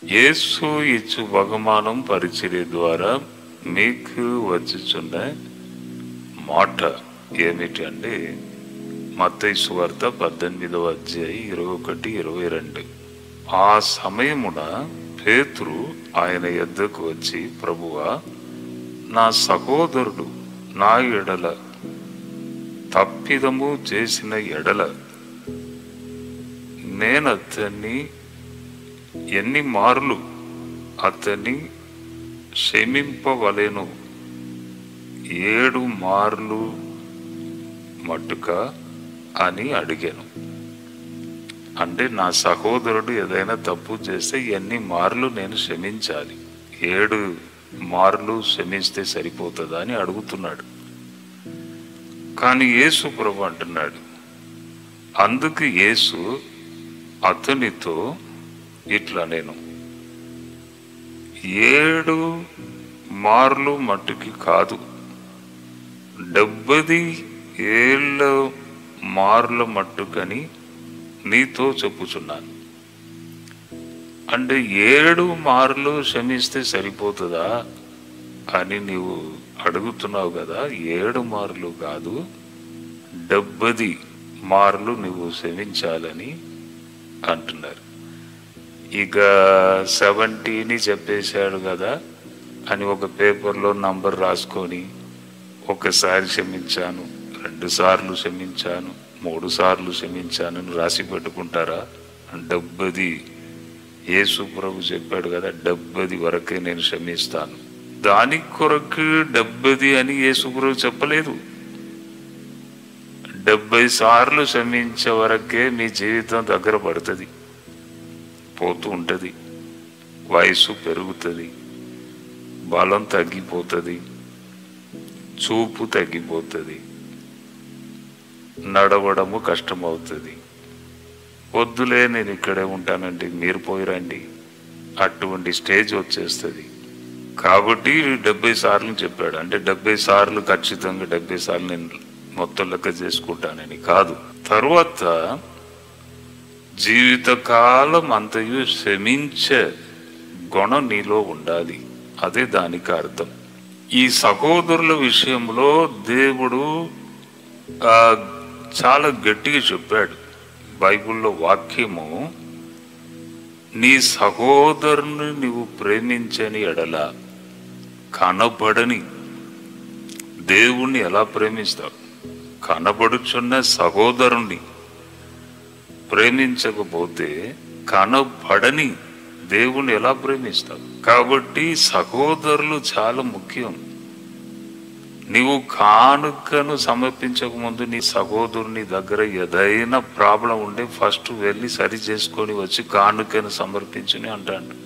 యేసు ఇచ్చు బహుమానం పరిచర్య ద్వారా మీకు వచ్చుచున్న మాట ఏమిటి అంటే మత్తయి సువార్త పద్దెనిమిదవ అధ్యాయం ఇరవై ఒకటి ఇరవై రెండు ఆ సమయమున పేతురు ఆయన యొద్దకు వచ్చి ప్రభువా నా సహోదరుడు నా ఎడల తప్పిదము చేసిన ఎడల నేను అతన్ని ఎన్ని మార్లు అతన్ని క్షమింపవలెను ఏడు మార్లు మట్టుక అని అడిగాను అంటే నా సహోదరుడు ఏదైనా తప్పు చేస్తే ఎన్ని మార్లు నేను క్షమించాలి ఏడు మార్లు క్షమిస్తే సరిపోతుందా అని అడుగుతున్నాడు కానీ యేసు ప్రభు అంటున్నాడు అందుకు యేసు అతనితో ఇట్లా నేను ఏడు మార్లు మట్టుకి కాదు డెబ్బది ఏళ్ళ మార్ల మట్టుకని నీతో చెప్పుచున్నాను అంటే ఏడు మార్లు క్షమిస్తే సరిపోతుందా అని నీవు అడుగుతున్నావు కదా ఏడు మార్లు కాదు డెబ్బది మార్లు నువ్వు క్షమించాలని అంటున్నారు ఇక సెవెంటీని చెప్పేశాడు కదా అని ఒక పేపర్లో నంబర్ రాసుకొని ఒకసారి క్షమించాను రెండు సార్లు క్షమించాను మూడు సార్లు క్షమించాను అని రాసి పెట్టుకుంటారా డెబ్బది యేసు ప్రభు చెప్పాడు కదా డెబ్బది వరకే నేను క్షమిస్తాను దాని కొరకు డెబ్బది అని యేసు ప్రభు చెప్పలేదు డెబ్బై సార్లు క్షమించే వరకే మీ జీవితం దగ్గర పడుతుంది పోతూ ఉంటుంది వయసు పెరుగుతుంది బలం తగ్గిపోతుంది చూపు తగ్గిపోతుంది నడవడము కష్టమవుతుంది వద్దులే నేను ఇక్కడే ఉంటానండి మీరు పోయిరండి అటువంటి స్టేజ్ వచ్చేస్తుంది కాబట్టి డెబ్బై సార్లు చెప్పాడు అంటే డెబ్బై సార్లు ఖచ్చితంగా డెబ్బై సార్లు నేను మొత్తం లెక్క చేసుకుంటానని కాదు తర్వాత జీవితకాలం అంతయు క్షమించే గుణం నీలో ఉండాలి అదే దానికి అర్థం ఈ సహోదరుల విషయంలో దేవుడు ఆ, చాలా గట్టిగా చెప్పాడు బైబిల్లో వాక్యము నీ సహోదరుని నీవు ప్రేమించని ఎడల కనబడని దేవుణ్ణి ఎలా ప్రేమిస్తావు కనబడుచున్న సహోదరుణ్ణి ప్రేమించకపోతే కనబడని దేవుణ్ణి ఎలా ప్రేమిస్తావు కాబట్టి సహోదరులు చాలా ముఖ్యం నీవు కానుకను సమర్పించక ముందు నీ సహోదరుని దగ్గర ఏదైనా ప్రాబ్లం ఉంటే ఫస్ట్ వెళ్ళి సరి చేసుకొని వచ్చి కానుకను సమర్పించుని అంటాడు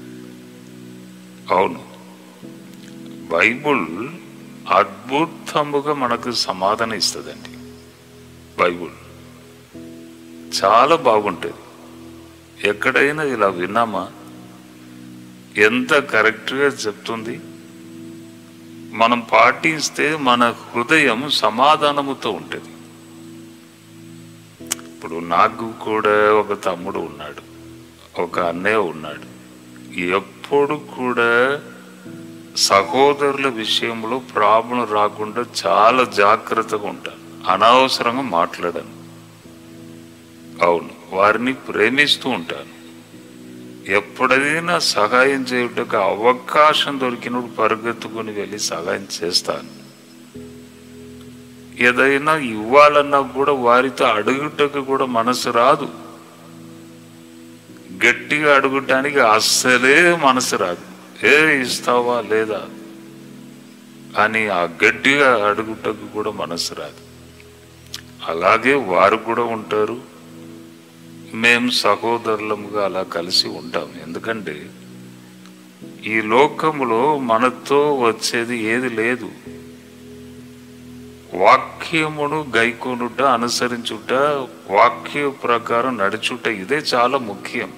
అవును బైబుల్ అద్భుతముగా మనకు సమాధానం ఇస్తుందండి బైబుల్ చాలా బాగుంటుంది ఎక్కడైనా ఇలా విన్నామా ఎంత కరెక్ట్గా చెప్తుంది మనం పాటిస్తే మన హృదయం సమాధానముతో ఉంటుంది ఇప్పుడు నాకు కూడా ఒక తమ్ముడు ఉన్నాడు ఒక అన్నయ్య ఉన్నాడు ఎప్పుడు కూడా సహోదరుల విషయంలో ప్రాబ్లం రాకుండా చాలా జాగ్రత్తగా ఉంటాను అనవసరంగా మాట్లాడాను అవును వారిని ప్రేమిస్తూ ఉంటాను ఎప్పుడైనా సహాయం చేయుటకు అవకాశం దొరికినప్పుడు పరిగెత్తుకుని వెళ్ళి సహాయం చేస్తాను ఏదైనా ఇవ్వాలన్నా కూడా వారితో అడుగుటకు కూడా మనసు రాదు గట్టిగా అడుగుటానికి అస్సలే మనసు రాదు ఏ ఇస్తావా లేదా అని ఆ గట్టిగా అడుగుటకు కూడా మనసు రాదు అలాగే వారు కూడా ఉంటారు మేము సహోదరులముగా అలా కలిసి ఉంటాం ఎందుకంటే ఈ లోకములో మనతో వచ్చేది ఏది లేదు వాక్యమును గైకొనుట అనుసరించుట వాక్య ప్రకారం నడుచుట ఇదే చాలా ముఖ్యం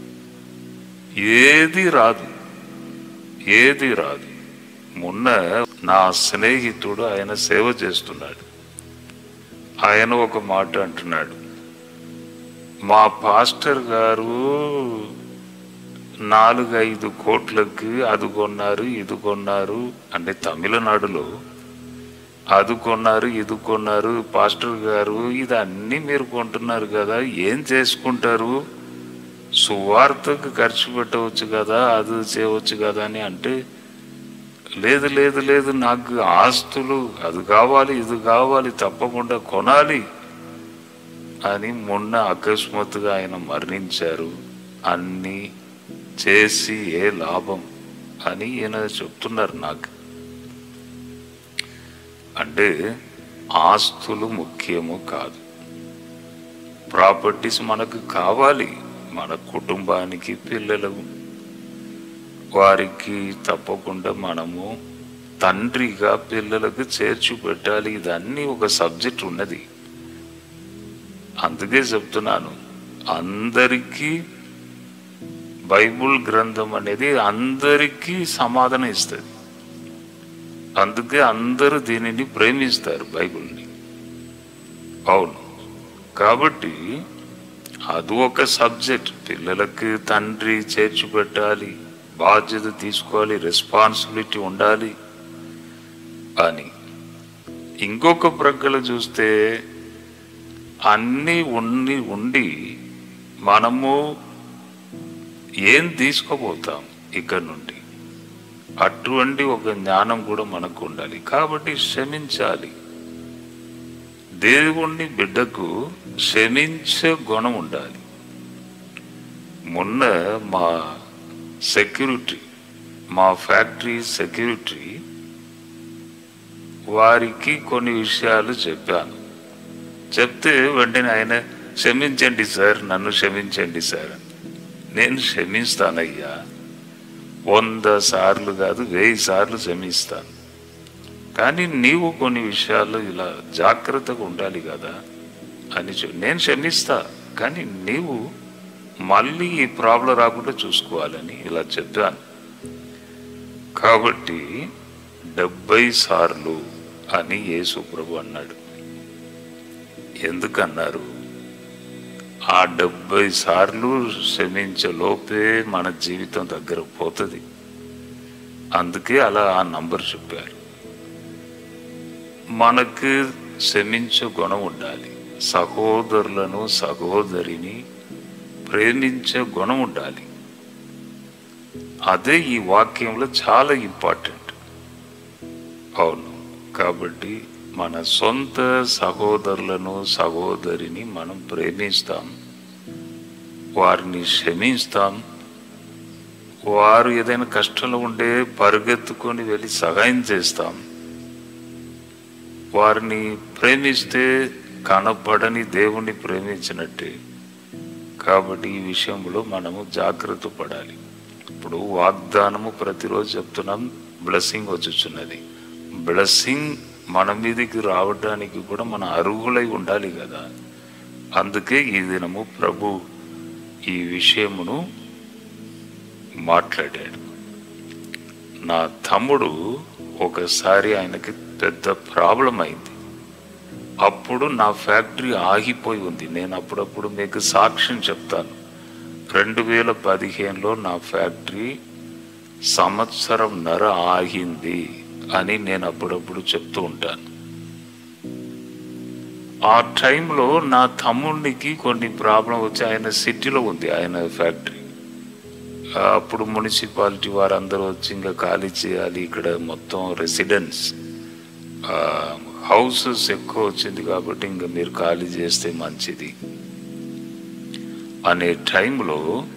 ఏది రాదు ఏది రాదు మొన్న నా స్నేహితుడు ఆయన సేవ చేస్తున్నాడు ఆయన ఒక మాట అంటున్నాడు మా పాస్టర్ గారు నాలుగు ఐదు కోట్లకి అది కొన్నారు ఇది కొన్నారు అంటే తమిళనాడులో అది కొన్నారు ఇది కొన్నారు పాస్టర్ గారు ఇదన్నీ మీరు కొంటున్నారు కదా ఏం చేసుకుంటారు సువార్తకు ఖర్చు పెట్టవచ్చు కదా అది చేయవచ్చు కదా అని అంటే లేదు లేదు లేదు నాకు ఆస్తులు అది కావాలి ఇది కావాలి తప్పకుండా కొనాలి అని మొన్న అకస్మాత్తుగా ఆయన మరణించారు అన్నీ చేసి ఏ లాభం అని ఈయన చెప్తున్నారు నాకు అంటే ఆస్తులు ముఖ్యము కాదు ప్రాపర్టీస్ మనకు కావాలి మన కుటుంబానికి పిల్లలు వారికి తప్పకుండా మనము తండ్రిగా పిల్లలకు చేర్చి పెట్టాలి ఇదన్నీ ఒక సబ్జెక్ట్ ఉన్నది అందుకే చెప్తున్నాను అందరికీ బైబుల్ గ్రంథం అనేది అందరికీ సమాధానం ఇస్తుంది అందుకే అందరూ దీనిని ప్రేమిస్తారు బైబుల్ని అవును కాబట్టి అది ఒక సబ్జెక్ట్ పిల్లలకి తండ్రి చేర్చి పెట్టాలి బాధ్యత తీసుకోవాలి రెస్పాన్సిబిలిటీ ఉండాలి అని ఇంకొక ప్రక్కల చూస్తే అన్నీ ఉండి ఉండి మనము ఏం తీసుకోబోతాం ఇక్కడ నుండి అటువంటి ఒక జ్ఞానం కూడా మనకు ఉండాలి కాబట్టి క్షమించాలి దేవుణ్ణి బిడ్డకు క్షమించే గుణం ఉండాలి మొన్న మా సెక్యూరిటీ మా ఫ్యాక్టరీ సెక్యూరిటీ వారికి కొన్ని విషయాలు చెప్పాను చెప్తే వెంటనే ఆయన క్షమించండి సార్ నన్ను క్షమించండి సార్ నేను క్షమిస్తానయ్యా వంద సార్లు కాదు వెయ్యి సార్లు క్షమిస్తాను కానీ నీవు కొన్ని విషయాల్లో ఇలా జాగ్రత్తగా ఉండాలి కదా అని చెప్ నేను క్షమిస్తా కానీ నీవు మళ్ళీ ఈ ప్రాబ్లం రాకుండా చూసుకోవాలని ఇలా చెప్పాను కాబట్టి డెబ్బై సార్లు అని యేసు ప్రభు అన్నాడు ఎందుకన్నారు ఆ డెబ్బై సార్లు క్షమించే లోపే మన జీవితం దగ్గర పోతుంది అందుకే అలా ఆ నంబర్ చెప్పారు మనకు క్షమించే గుణం ఉండాలి సహోదరులను సహోదరిని ప్రేమించే గుణం ఉండాలి అదే ఈ వాక్యంలో చాలా ఇంపార్టెంట్ అవును కాబట్టి మన సొంత సహోదరులను సహోదరిని మనం ప్రేమిస్తాం వారిని క్షమిస్తాం వారు ఏదైనా కష్టంలో ఉంటే పరిగెత్తుకొని వెళ్ళి సహాయం చేస్తాం వారిని ప్రేమిస్తే కనపడని దేవుణ్ణి ప్రేమించినట్టే కాబట్టి ఈ విషయంలో మనము జాగ్రత్త పడాలి ఇప్పుడు వాగ్దానము ప్రతిరోజు చెప్తున్నాం బ్లెస్సింగ్ వచ్చుచున్నది బ్లెస్సింగ్ మన మీదకి రావడానికి కూడా మన అర్హులై ఉండాలి కదా అందుకే ఈ దినము ప్రభు ఈ విషయమును మాట్లాడాడు నా తమ్ముడు ఒకసారి ఆయనకి పెద్ద ప్రాబ్లం అయింది అప్పుడు నా ఫ్యాక్టరీ ఆగిపోయి ఉంది నేను అప్పుడప్పుడు మీకు సాక్ష్యం చెప్తాను రెండు వేల పదిహేనులో నా ఫ్యాక్టరీ సంవత్సరం నర ఆగింది అని నేను అప్పుడప్పుడు చెప్తూ ఉంటాను ఆ టైంలో నా తమ్ముడికి కొన్ని ప్రాబ్లం వచ్చి ఆయన సిటీలో ఉంది ఆయన ఫ్యాక్టరీ అప్పుడు మున్సిపాలిటీ వారందరూ వచ్చి ఇంకా ఖాళీ చేయాలి ఇక్కడ మొత్తం రెసిడెన్స్ హౌసెస్ ఎక్కువ వచ్చింది కాబట్టి ఇంకా మీరు ఖాళీ చేస్తే మంచిది అనే టైంలో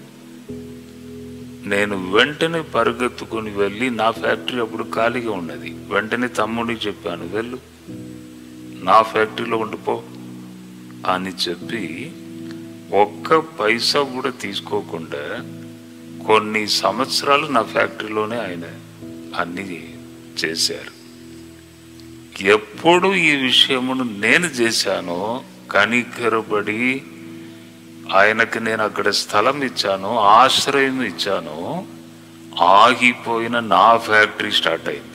నేను వెంటనే పరిగెత్తుకుని వెళ్ళి నా ఫ్యాక్టరీ అప్పుడు ఖాళీగా ఉన్నది వెంటనే తమ్ముడికి చెప్పాను వెళ్ళు నా ఫ్యాక్టరీలో ఉండిపో అని చెప్పి ఒక్క పైసా కూడా తీసుకోకుండా కొన్ని సంవత్సరాలు నా ఫ్యాక్టరీలోనే ఆయన అన్ని చేశారు ఎప్పుడు ఈ విషయమును నేను చేశానో కనికరబడి ఆయనకి నేను అక్కడ స్థలం ఇచ్చాను ఆశ్రయం ఇచ్చాను ఆగిపోయిన నా ఫ్యాక్టరీ స్టార్ట్ అయింది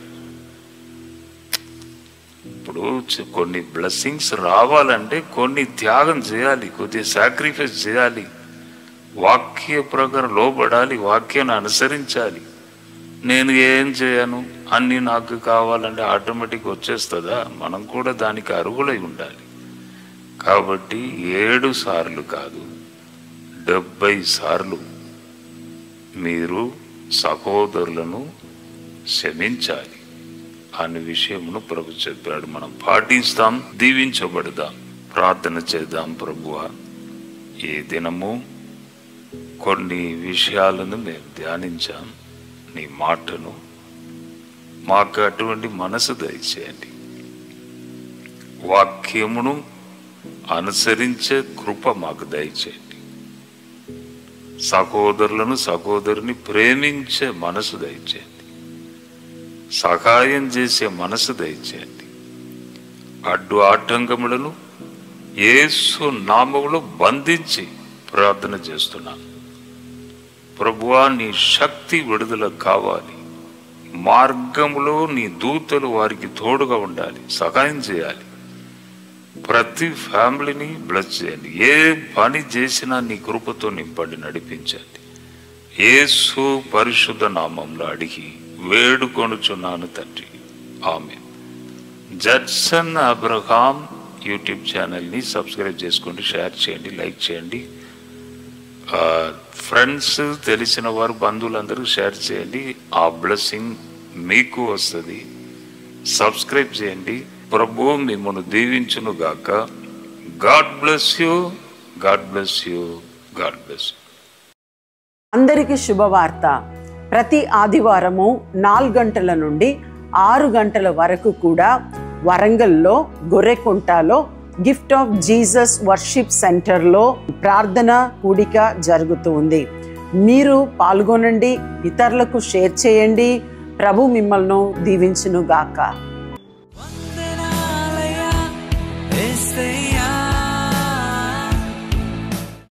ఇప్పుడు చ- కొన్ని బ్లెస్సింగ్స్ రావాలంటే కొన్ని త్యాగం చేయాలి కొద్దిగా సాక్రిఫైస్ చేయాలి వాక్య ప్రకారం లోబడాలి వాక్యాన్ని అనుసరించాలి నేను ఏం చేయను అన్ని నాకు కావాలంటే ఆటోమేటిక్ వచ్చేస్తుందా మనం కూడా దానికి అర్హులై ఉండాలి కాబట్టి ఏడు సార్లు కాదు డెబ్బై సార్లు మీరు సహోదరులను క్షమించాలి అనే విషయమును ప్రభు చెప్పాడు మనం పాటిస్తాం దీవించబడదాం ప్రార్థన చేద్దాం ప్రభువా ఈ దినము కొన్ని విషయాలను మేము ధ్యానించాం నీ మాటను మాకు అటువంటి మనసు దయచేయండి వాక్యమును అనుసరించే కృప మాకు దయచేయండి సహోదరులను సహోదరుని ప్రేమించే మనసు దయచేయండి సహాయం చేసే మనసు దయచేయండి అడ్డు ఆటంకములను యేసు నామములో బంధించి ప్రార్థన చేస్తున్నాను ప్రభువా నీ శక్తి విడుదల కావాలి మార్గములో నీ దూతలు వారికి తోడుగా ఉండాలి సహాయం చేయాలి ప్రతి ఫ్యామిలీని బ్లెస్ చేయండి ఏ పని చేసినా నీ కృపతో నింపండి నడిపించండి యేసు పరిశుద్ధ నామంలో అడిగి వేడుకొనుచున్నాను తండ్రి ఆమె జడ్సన్ అబ్రహాం యూట్యూబ్ ఛానల్ని సబ్స్క్రైబ్ చేసుకోండి షేర్ చేయండి లైక్ చేయండి ఆ, ఫ్రెండ్స్ తెలిసిన వారు బంధువులందరూ షేర్ చేయండి ఆ బ్లెస్సింగ్ మీకు వస్తుంది సబ్స్క్రైబ్ చేయండి ప్రభు మిమ్మల్ని దీవించును గాక God bless you God bless you God bless you అందరికీ శుభవార్త ప్రతి ఆదివారము నాలుగు గంటల నుండి ఆరు గంటల వరకు కూడా వరంగల్లో గొర్రెకుంటలో గిఫ్ట్ ఆఫ్ జీసస్ వర్షిప్ సెంటర్లో ప్రార్థన కూడిక జరుగుతూ ఉంది మీరు పాల్గొనండి ఇతరులకు షేర్ చేయండి ప్రభు మిమ్మల్ని దీవించును గాక